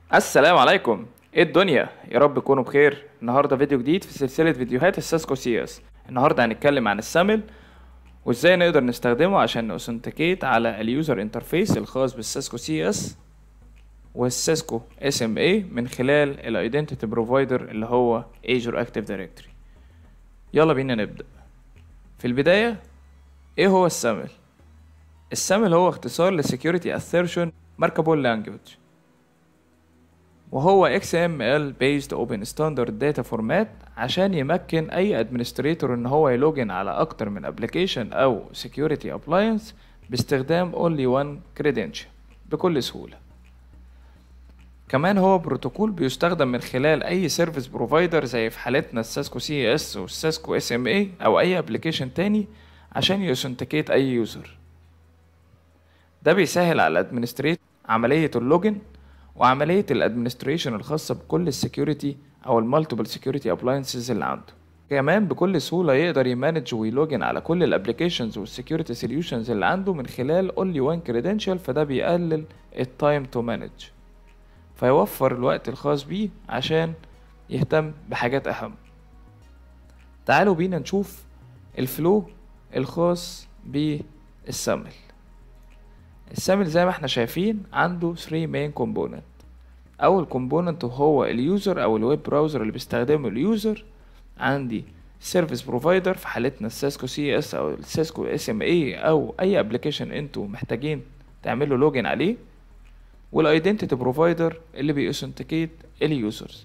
السلام عليكم ايه الدنيا يا رب تكونوا بخير النهارده فيديو جديد في سلسله فيديوهات الساسكو سي اس النهارده هنتكلم عن السامل وازاي نقدر نستخدمه عشان نوثنتيكيت على اليوزر انترفيس الخاص بالساسكو سي اس والساسكو اس ام اي من خلال الايدنتيتي بروفايدر اللي هو ايجور اكتيف دايركتوري يلا بينا نبدا في البدايه ايه هو السامل السامل هو اختصار لسكيورتي assertion markable language وهو XML based open standard data format عشان يمكن أي administrator إن هو يلوجن على أكتر من application أو security appliance باستخدام only one credential بكل سهولة كمان هو بروتوكول بيستخدم من خلال أي سيرفيس بروفايدر زي في حالتنا الساسكو سي اس والساسكو اس ام اي أو أي ابلكيشن تاني عشان يوثنتيكيت أي يوزر ده بيسهل على الادمنستريت عملية اللوجن وعملية الادمنستريشن الخاصة بكل السكيورتي أو المالتيبل سكيورتي ابلاينسز اللي عنده كمان بكل سهولة يقدر يمانج ويلوجن على كل الابلكيشنز والسكيورتي سوليوشنز اللي عنده من خلال only one credential فده بيقلل التايم تو مانج فيوفر الوقت الخاص بيه عشان يهتم بحاجات أهم تعالوا بينا نشوف الفلو الخاص بالسمل السامل زي ما احنا شايفين عنده 3 main component اول component هو اليوزر او الويب براوزر اللي بيستخدمه اليوزر عندي سيرفيس بروفايدر في حالتنا الساسكو سي اس او الساسكو اس ام اي او اي ابلكيشن انتوا محتاجين تعملوا لوجن عليه والايدنتيتي بروفايدر اللي بيأوثنتيكيت اليوزرز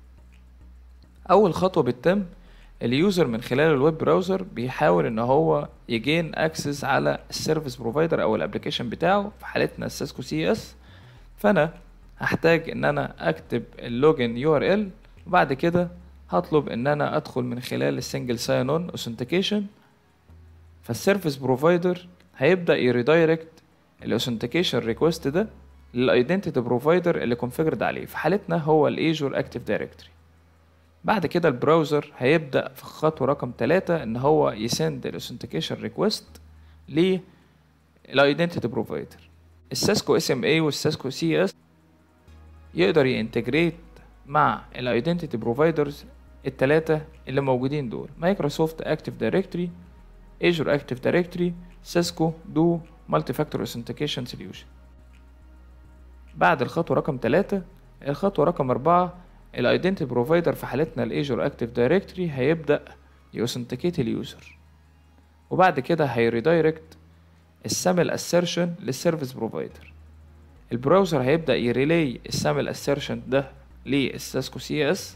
اول خطوه بتتم اليوزر من خلال الويب براوزر بيحاول ان هو يجين اكسس على السيرفيس بروفايدر او الابلكيشن بتاعه في حالتنا الساسكو سي اس فانا هحتاج ان انا اكتب اللوجن يو ار ال وبعد كده هطلب ان انا ادخل من خلال السنجل ساين اون اوثنتيكيشن فالسيرفيس بروفايدر هيبدا يريدايركت الاوثنتيكيشن ريكوست ده للايدنتيتي بروفايدر اللي كونفيجرد عليه في حالتنا هو الايجور اكتيف دايركتوري بعد كده البراوزر هيبدأ في خطوة رقم تلاتة إن هو يسند الأوثنتيكيشن ريكوست للأيدنتيتي بروفايدر الساسكو اس ام اي والساسكو سي اس يقدر ينتجريت مع الايدنتيتي بروفايدرز التلاتة اللي موجودين دول مايكروسوفت اكتيف دايركتوري ايجور اكتيف دايركتوري سيسكو دو مالتي فاكتور اوثنتيكيشن سوليوشن بعد الخطوة رقم تلاتة الخطوة رقم أربعة الايدنتي بروفايدر في حالتنا الايجور اكتيف دايركتوري هيبدا يوثنتيكيت اليوزر وبعد كده هيريدايركت السامل اسيرشن للسيرفيس بروفايدر البراوزر هيبدا يريلي السامل اسيرشن ده للساسكو سي اس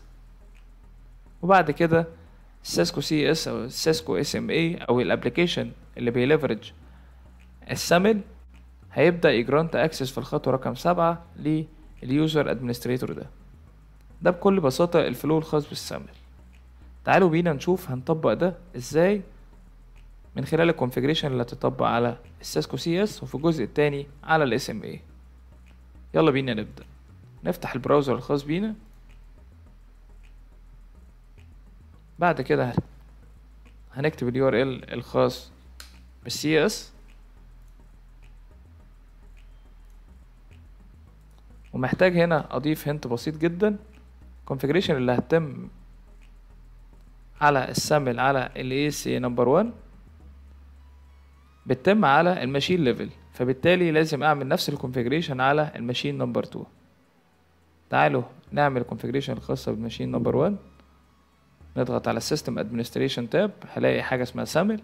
وبعد كده الساسكو سي اس او الساسكو اس ام اي او الابلكيشن اللي بيليفرج السامل هيبدا يجرانت اكسس في الخطوه رقم سبعة لليوزر ادمنستريتور ده ده بكل بساطة الفلو الخاص بالسامل تعالوا بينا نشوف هنطبق ده ازاي من خلال الكونفيجريشن اللي هتطبق على الساسكو سي اس وفي الجزء التاني على الاس ام اي يلا بينا نبدأ نفتح البراوزر الخاص بينا بعد كده هنكتب اليو ار ال الخاص بالسي اس ومحتاج هنا اضيف هنت بسيط جدا configuration اللي هتتم على السامل على ال AC نمبر 1 بتتم على الماشين ليفل فبالتالي لازم اعمل نفس الكونفيجريشن على الماشين نمبر 2 تعالوا نعمل الكونفيجريشن الخاصة بالماشين نمبر 1 نضغط على السيستم ادمنستريشن تاب هلاقي حاجة اسمها سامل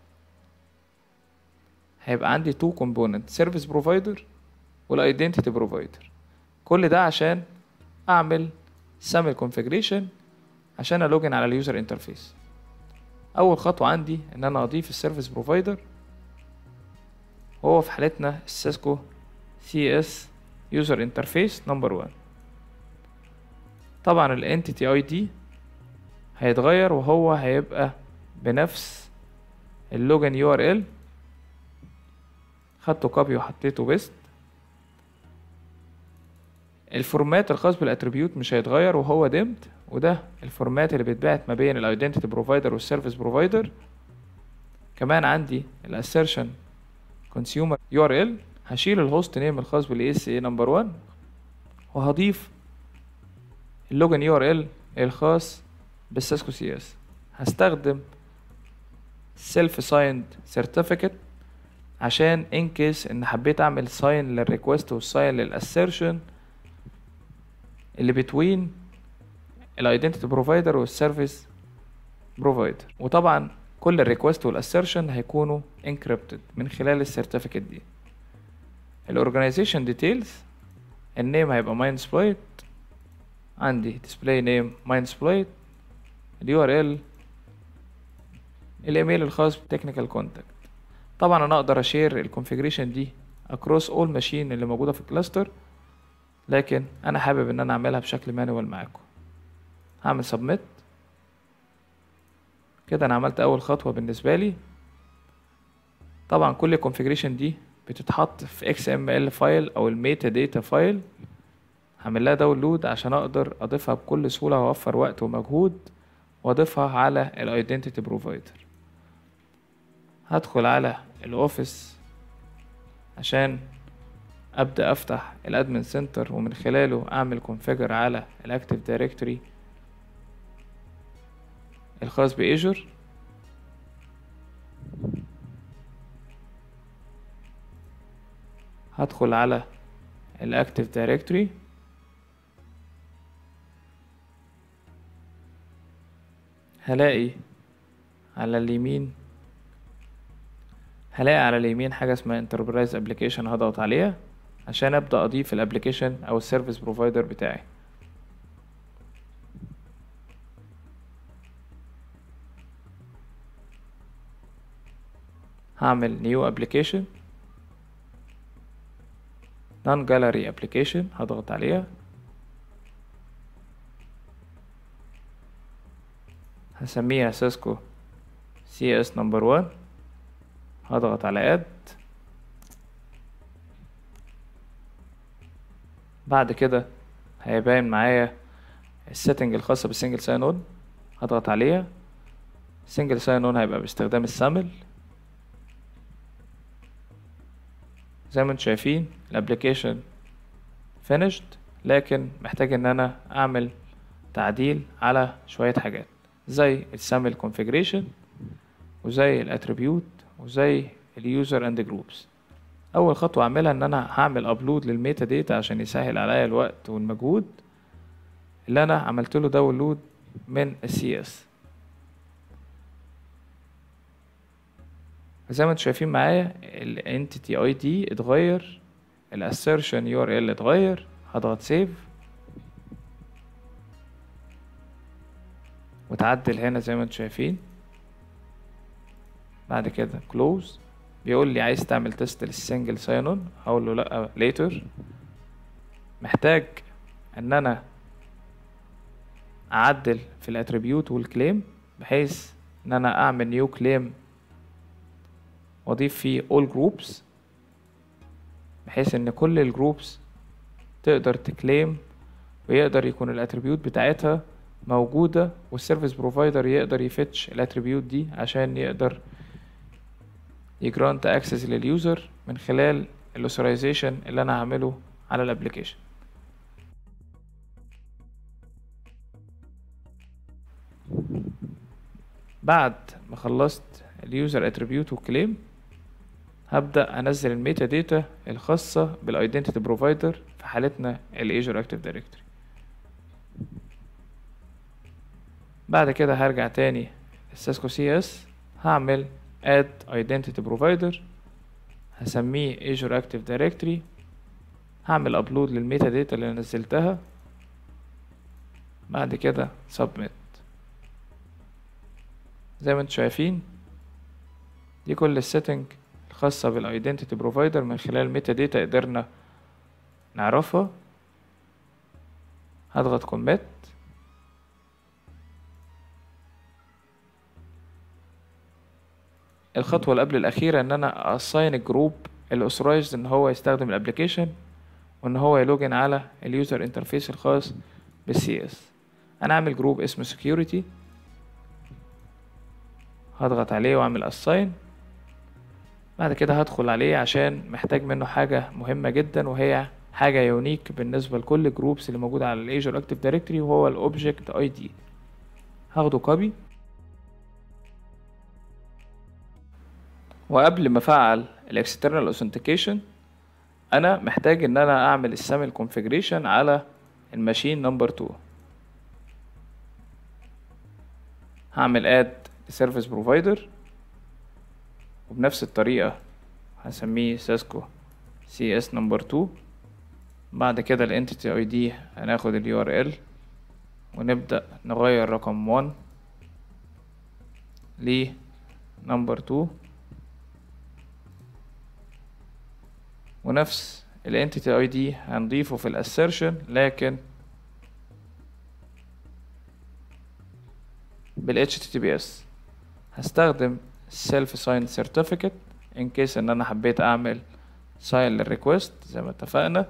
هيبقى عندي تو كومبوننت سيرفيس بروفايدر والايدنتيتي بروفايدر كل ده عشان اعمل سامل كونفيجريشن عشان الوجن على اليوزر انترفيس اول خطوه عندي ان انا اضيف السيرفيس بروفايدر وهو في حالتنا السيسكو سي اس يوزر انترفيس نمبر 1 طبعا الانتيتي اي دي هيتغير وهو هيبقى بنفس اللوجن يو ار ال خدته كوبي وحطيته بيست الفورمات الخاص بالاتريبيوت مش هيتغير وهو ديمد وده الفورمات اللي بيتبعت ما بين الايدنتيتي بروفايدر والسيرفيس بروفايدر كمان عندي الاسيرشن كونسيومر يو ار ال هشيل الهوست نيم الخاص بالاي اس اي نمبر 1 وهضيف اللوجن يو ار ال الخاص بالسيسكو سي اس هستخدم سيلف سايند سيرتيفيكت عشان ان كيس ان حبيت اعمل ساين للريكوست والساين للاسيرشن اللي بتوين الايدنتيتي بروفايدر والسيرفيس بروفايدر وطبعا كل الريكوست والاسيرشن هيكونوا انكريبتد من خلال السيرتيفيكت دي الاورجانيزيشن ديتيلز النيم هيبقى ماين سبلايت عندي ديسبلاي نيم ماين سبلايت اليو ار ال الايميل الخاص بالتكنيكال كونتاكت طبعا انا اقدر اشير الكونفيجريشن دي اكروس اول ماشين اللي موجوده في الكلاستر لكن انا حابب ان انا اعملها بشكل مانوال معاكم هعمل سبميت كده انا عملت اول خطوه بالنسبه لي طبعا كل الكونفيجريشن دي بتتحط في اكس ام ال فايل او الميتا داتا فايل هعمل لها داونلود عشان اقدر اضيفها بكل سهوله واوفر وقت ومجهود واضيفها على الايدنتيتي بروفايدر هدخل على الاوفيس عشان ابدا افتح الادمن سنتر ومن خلاله اعمل كونفيجر على الاكتيف دايركتوري الخاص بايجور هدخل على الاكتيف دايركتوري هلاقي على اليمين هلاقي على اليمين حاجة اسمها انتربرايز ابلكيشن هضغط عليها عشان ابدأ اضيف الابلكيشن او السيرفيس بروفايدر بتاعي هعمل نيو ابلكيشن نون جاليري ابلكيشن هضغط عليها هسميها سيسكو سي اس نمبر 1 هضغط على اد بعد كده هيبان معايا السيتنج الخاصة بالسنجل ساين اون هضغط عليها سنجل ساين اون هيبقى باستخدام السامل زي ما انتم شايفين الابلكيشن finished لكن محتاج ان انا اعمل تعديل على شوية حاجات زي السامل configuration وزي الاتريبيوت وزي اليوزر اند جروبس اول خطوه اعملها ان انا هعمل ابلود للميتا داتا عشان يسهل عليا الوقت والمجهود اللي انا عملت له داونلود من السي اس زي ما انتم شايفين معايا الانتيتي اي دي اتغير الاسيرشن يو ار ال اتغير هضغط سيف وتعدل هنا زي ما انتم شايفين بعد كده كلوز بيقول لي عايز تعمل تيست للسنجل ساين اون هقول له لا ليتر محتاج ان انا اعدل في الاتريبيوت والكليم بحيث ان انا اعمل نيو كليم واضيف فيه all groups بحيث ان كل الجروبس تقدر تكليم ويقدر يكون الاتريبيوت بتاعتها موجودة والسيرفيس بروفايدر يقدر يفتش الاتريبيوت دي عشان يقدر يجرانت اكسس لليوزر من خلال الاوثرايزيشن اللي انا هعمله على الابليكيشن بعد ما خلصت اليوزر اتريبيوت والكليم هبدأ انزل الميتا داتا الخاصة بالايدنتيتي بروفايدر في حالتنا الايجور اكتيف دايركتوري بعد كده هرجع تاني السيسكو سي اس هعمل add identity provider هسميه Azure Active Directory هعمل ابلود للميتا داتا اللي نزلتها بعد كده submit زي ما انتم شايفين دي كل السيتنج الخاصة بالايدنتيتي بروفايدر من خلال ميتا داتا قدرنا نعرفها هضغط commit الخطوة اللي قبل الأخيرة إن أنا أساين الجروب اللي authorized إن هو يستخدم الأبليكيشن وإن هو يلوجن على اليوزر انترفيس الخاص بالسي اس أنا أعمل جروب اسمه security هضغط عليه وأعمل assign بعد كده هدخل عليه عشان محتاج منه حاجة مهمة جدا وهي حاجة يونيك بالنسبة لكل جروبس اللي موجودة على الايجور اكتيف دايركتوري وهو الاوبجكت اي دي هاخده كوبي وقبل ما افعل الاكسترنال اوثنتيكيشن انا محتاج ان انا اعمل السامل كونفيجريشن على الماشين نمبر 2 هعمل اد سيرفيس بروفايدر وبنفس الطريقة هسميه ساسكو سي اس نمبر 2 بعد كده الانتيتي اي دي هناخد اليو ار ال ونبدأ نغير رقم 1 ل نمبر 2 ونفس الانتيتي اي دي هنضيفه في الاسيرشن لكن بال HTTPS هستخدم self signed certificate in case ان انا حبيت اعمل sign للريكوست زي ما اتفقنا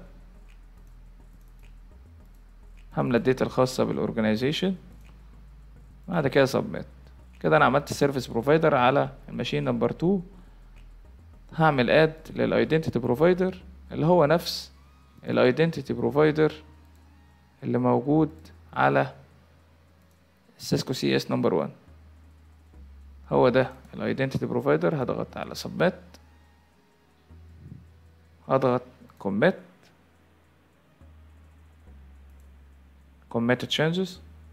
هملى الداتا الخاصة بالاورجنايزيشن بعد كده submit كده انا عملت سيرفيس بروفايدر على الماشين نمبر 2 هعمل اد للايدنتيتي بروفايدر اللي هو نفس الايدنتيتي بروفايدر اللي موجود على سيسكو سي اس نمبر 1 هو ده الايدنتيتي بروفايدر هضغط على سبميت هضغط commit commit changes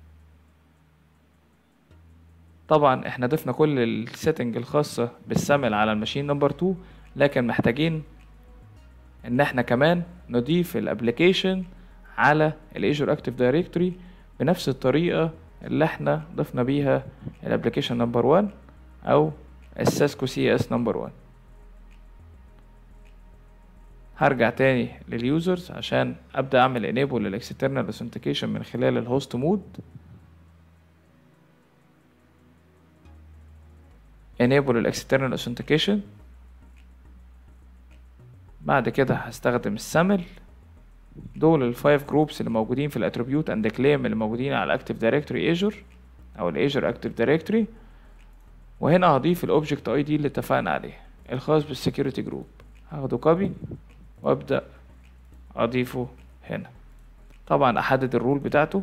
طبعا احنا ضفنا كل السيتنج الخاصة بالسامل على الماشين نمبر 2 لكن محتاجين ان احنا كمان نضيف الابليكيشن على الايجور اكتيف دايركتوري بنفس الطريقة اللي احنا ضفنا بيها الابليكيشن نمبر 1 او الساسكو سي اس نمبر 1 هرجع تاني لليوزرز عشان ابدا اعمل انيبل للاكسترنال اوثنتيكيشن من خلال الهوست مود enable الاكسترنال اوثنتيكيشن بعد كده هستخدم السامل دول الفايف جروبس اللي موجودين في الاتريبيوت اند كليم اللي موجودين على الاكتيف دايركتوري ايجور او الايجور اكتيف دايركتوري وهنا هضيف الاوبجكت اي دي اللي اتفقنا عليه الخاص بالسكيورتي جروب هاخده كوبي وابدا اضيفه هنا طبعا احدد الرول بتاعته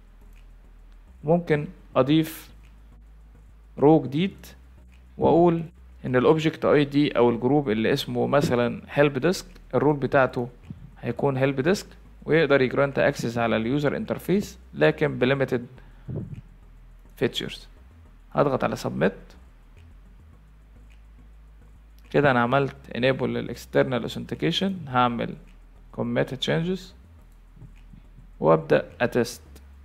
ممكن اضيف رو جديد واقول ان الاوبجكت اي دي او الجروب اللي اسمه مثلا هيلب ديسك الرول بتاعته هيكون هيلب ديسك ويقدر يجرانت اكسس على اليوزر انترفيس لكن بليميتد فيتشرز هضغط على سبميت كده انا عملت enable للاكسترنال authentication هعمل commit changes وابدا اتست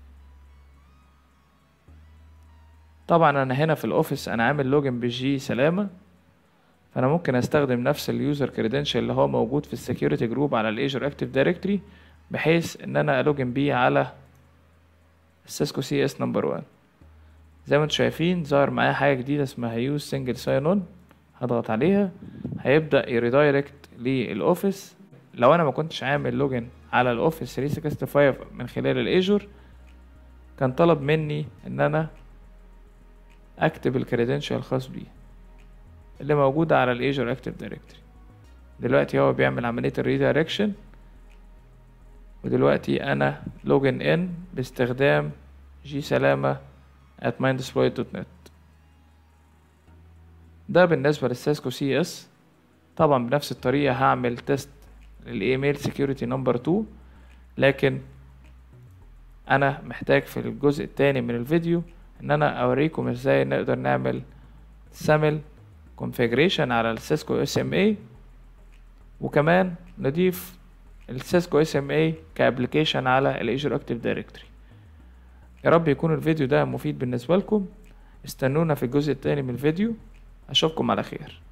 طبعا انا هنا في الاوفيس انا عامل لوجن بالجي سلامه فانا ممكن استخدم نفس اليوزر كريدنشال اللي هو موجود في السكيورتي جروب على الايجور اكتيف دايركتوري بحيث ان انا الوجن بيه على السيسكو سي اس نمبر 1 زي ما انتم شايفين ظهر معايا حاجه جديده اسمها يوز سنجل ساين اون هضغط عليها هيبدا يريدايركت للاوفيس لو انا ما كنتش عامل لوجن على الاوفيس 365 من خلال الايجور كان طلب مني ان انا اكتب الكريدنشال الخاص بيه اللي موجودة على الايجور اكتيف دايركتوري دلوقتي هو بيعمل عملية الريدايركشن ودلوقتي انا لوجن ان باستخدام جي سلامة at mindsploit.net ده بالنسبة للسيسكو سي اس طبعا بنفس الطريقة هعمل تيست للايميل سكيورتي نمبر 2 لكن انا محتاج في الجزء التاني من الفيديو ان انا اوريكم ازاي نقدر نعمل سامل configuration على السيسكو اس ام اي وكمان نضيف السيسكو اس ام اي كابليكيشن على الايجور اكتيف دايركتوري يا رب يكون الفيديو ده مفيد بالنسبه لكم استنونا في الجزء التاني من الفيديو اشوفكم على خير